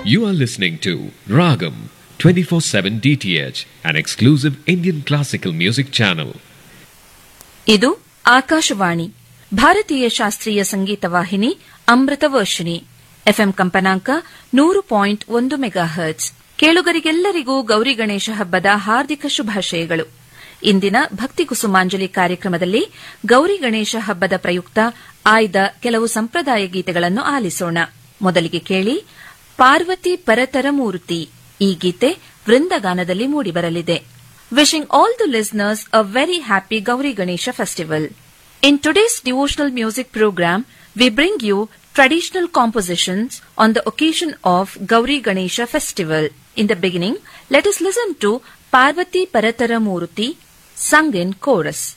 You are listening to Ragam 24/7 DTH, an exclusive Indian classical music channel. ಇದು ಆಕಾಶವಾಣಿ ಭಾರತೀಯ ಶಾಸ್ತ್ರೀಯ ಸಂಗೀತ ವಾಹಿನಿ ಅಮೃತ ವರ್ಷಿಣಿ ಎಫ್ಎಂ ಕಂಪನಾಂಕ ನೂರು ಪಾಯಿಂಟ್ ಒಂದು ಮೆಗಾ ಹರ್ಟ್ಸ್ ಕೇಳುಗರಿಗೆಲ್ಲರಿಗೂ ಗೌರಿ ಗಣೇಶ ಹಬ್ಬದ ಹಾರ್ದಿಕ ಶುಭಾಶಯಗಳು ಇಂದಿನ ಭಕ್ತಿ ಕುಸುಮಾಂಜಲಿ ಕಾರ್ಯಕ್ರಮದಲ್ಲಿ ಗೌರಿ ಗಣೇಶ ಹಬ್ಬದ ಪ್ರಯುಕ್ತ ಆಯ್ದ ಕೆಲವು ಸಂಪ್ರದಾಯ ಗೀತೆಗಳನ್ನು ಆಲಿಸೋಣ ಮೊದಲಿಗೆ ಕೇಳಿ ಪಾರ್ವತಿ ಪರತರ ಮೂರ್ತಿ ಈ ಗೀತೆ ವೃಂದಗಾನದಲ್ಲಿ ಮೂಡಿಬರಲಿದೆ wishing all the listeners a very happy Gauri Ganesha festival In today's devotional music program, we bring you traditional compositions on the occasion of Gauri Ganesha festival. In the beginning, let us listen to Parvati Paratara Murti, sung in chorus.